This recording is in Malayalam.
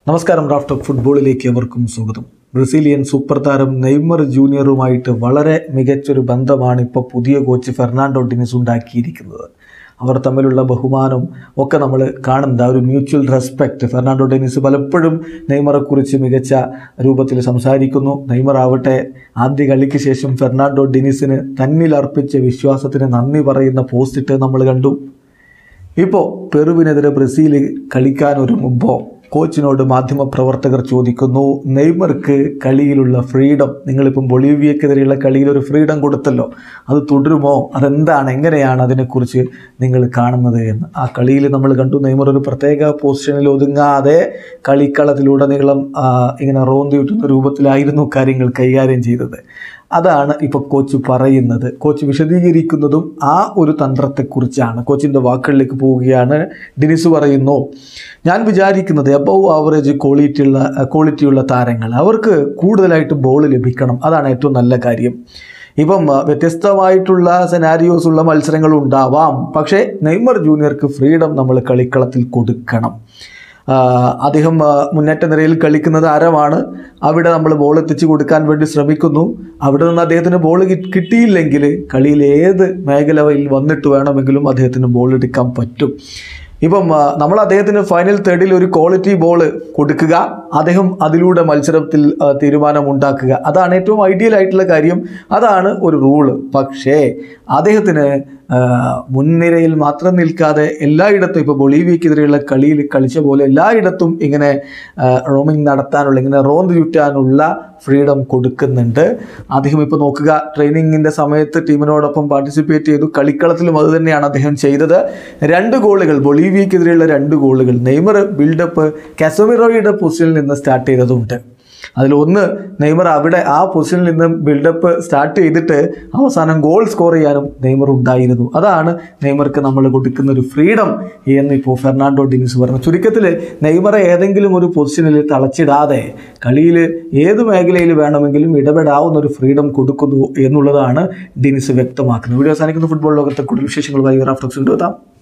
നമസ്കാരം റാഫ്റ്റ് ഓഫ് ഫുട്ബോളിലേക്ക് അവർക്കും സ്വാഗതം ബ്രസീലിയൻ സൂപ്പർ താരം നെയ്മർ ജൂനിയറുമായിട്ട് വളരെ മികച്ചൊരു ബന്ധമാണ് ഇപ്പോൾ പുതിയ കോച്ച് ഫെർണാണ്ടോ ഡിനിസ് ഉണ്ടാക്കിയിരിക്കുന്നത് അവർ തമ്മിലുള്ള ബഹുമാനം ഒക്കെ നമ്മൾ കാണുന്നത് ആ ഒരു മ്യൂച്വൽ റെസ്പെക്റ്റ് ഫെർണാണ്ടോ ഡെനിസ് പലപ്പോഴും നെയ്മറെക്കുറിച്ച് മികച്ച രൂപത്തിൽ സംസാരിക്കുന്നു നെയ്മർ ആവട്ടെ ആദ്യ കളിക്ക് ശേഷം ഫെർണാണ്ടോ ഡെനിസിന് തന്നിൽ അർപ്പിച്ച വിശ്വാസത്തിന് നന്ദി പറയുന്ന പോസ്റ്റ് നമ്മൾ കണ്ടു ഇപ്പോൾ പെറുവിനെതിരെ ബ്രസീൽ കളിക്കാൻ ഒരുങ്ങുമ്പോൾ കോച്ചിനോട് മാധ്യമപ്രവർത്തകർ ചോദിക്കുന്നു നെയ്മർക്ക് കളിയിലുള്ള ഫ്രീഡം നിങ്ങളിപ്പം ബൊളീവിയക്കെതിരെയുള്ള കളിയിൽ ഒരു ഫ്രീഡം കൊടുത്തല്ലോ അത് തുടരുമോ അതെന്താണ് എങ്ങനെയാണ് അതിനെക്കുറിച്ച് നിങ്ങൾ കാണുന്നത് എന്ന് ആ കളിയിൽ നമ്മൾ കണ്ടു നെയ്മർ ഒരു പ്രത്യേക പൊസിഷനിൽ ഒതുങ്ങാതെ കളിക്കളത്തിലുടനീളം ആ, ഇങ്ങനെ റോന്തി വിട്ടുന്ന രൂപത്തിലായിരുന്നു കാര്യങ്ങൾ കൈകാര്യം ചെയ്തത് അതാണ് ഇപ്പോൾ കോച്ച് പറയുന്നത് കോച്ച് വിശദീകരിക്കുന്നതും ആ ഒരു തന്ത്രത്തെക്കുറിച്ചാണ് കോച്ചിൻ്റെ വാക്കുകളിലേക്ക് പോവുകയാണ് ഡിനിസ് പറയുന്നു ഞാൻ വിചാരിക്കുന്നത് എബവ് ആവറേജ് ക്വാളിറ്റിയുള്ള ക്വാളിറ്റിയുള്ള താരങ്ങൾ അവർക്ക് കൂടുതലായിട്ട് ബോൾ ലഭിക്കണം അതാണ് ഏറ്റവും നല്ല കാര്യം ഇപ്പം ആ, വ്യത്യസ്തമായിട്ടുള്ള സെനാരിയോസ് ഉള്ള മത്സരങ്ങൾ ഉണ്ടാവാം പക്ഷേ നെയ്മർ ജൂനിയർക്ക് ഫ്രീഡം നമ്മൾ കളിക്കളത്തിൽ കൊടുക്കണം ആ, അദ്ദേഹം ആ, മുന്നേറ്റ നിരയിൽ കളിക്കുന്നത് അരമാണ് അവിടെ നമ്മൾ ബോൾ എത്തിച്ചു കൊടുക്കാൻ വേണ്ടി ശ്രമിക്കുന്നു അവിടെ നിന്ന് അദ്ദേഹത്തിന് ബോൾ കിട്ടിയില്ലെങ്കിൽ കളിയിൽ ഏത് മേഖലയിൽ വന്നിട്ട് വേണമെങ്കിലും അദ്ദേഹത്തിന് ബോൾ എടുക്കാൻ പറ്റും ഇപ്പം ആ, നമ്മൾ അദ്ദേഹത്തിന് ഫൈനൽ തേർഡിൽ ഒരു ക്വാളിറ്റി ബോൾ കൊടുക്കുക അദ്ദേഹം അതിലൂടെ മത്സരത്തിൽ ആ, തീരുമാനമുണ്ടാക്കുക അതാണ് ഏറ്റവും ഐഡിയൽ ആയിട്ടുള്ള കാര്യം അതാണ് ഒരു റൂള് പക്ഷേ അദ്ദേഹത്തിന് ആ, മുൻനിരയിൽ മാത്രം നിൽക്കാതെ എല്ലായിടത്തും ഇപ്പോൾ ബൊളീവിയക്കെതിരെയുള്ള കളിയിൽ കളിച്ച പോലെ എല്ലായിടത്തും ഇങ്ങനെ റോമിങ് നടത്താനുള്ള ഇങ്ങനെ റോന്ത് ചുറ്റാനുള്ള ഫ്രീഡം കൊടുക്കുന്നുണ്ട് അദ്ദേഹം ഇപ്പോൾ നോക്കുക ട്രെയിനിങ്ങിൻ്റെ സമയത്ത് ടീമിനോടൊപ്പം പാർട്ടിസിപ്പേറ്റ് ചെയ്തു കളിക്കളത്തിലും അത് തന്നെയാണ് അദ്ദേഹം ചെയ്തത് രണ്ട് ഗോളുകൾ ബൊളീവിയക്കെതിരെയുള്ള രണ്ട് ഗോളുകൾ നെയ്മർ ബിൽഡപ്പ് കാസമിറോയുടെ പൊസിഷനിൽ നിന്ന് സ്റ്റാർട്ട് ചെയ്തതുണ്ട് അതിലൊന്ന് നെയ്മർ അവിടെ ആ പൊസിഷനിൽ നിന്ന് ബിൽഡപ്പ് സ്റ്റാർട്ട് ചെയ്തിട്ട് അവസാനം ഗോൾ സ്കോർ ചെയ്യാനും നെയ്മർ ഉണ്ടായിരുന്നു അതാണ് നെയ്മർക്ക് നമ്മൾ കൊടുക്കുന്ന ഒരു ഫ്രീഡം എന്ന് ഇപ്പോൾ ഫെർണാണ്ടോ ഡിനിസ് പറഞ്ഞു ചുരുക്കത്തിൽ നെയ്മറെ ഏതെങ്കിലും ഒരു പൊസിഷനിൽ തളച്ചിടാതെ കളിയിൽ ഏത് മേഖലയിൽ വേണമെങ്കിലും ഇടപെടാവുന്ന ഒരു ഫ്രീഡം കൊടുക്കുന്നു എന്നുള്ളതാണ് ഡിനിസ് വ്യക്തമാക്കുന്നത് വീഡിയോ അവസാനിക്കുന്ന ഫുട്ബോൾ ലോകത്തെ കൂടുതൽ വിശേഷങ്ങളുമായി റാഫ്റ്റോക്സ് കൊണ്ടുവെത്താം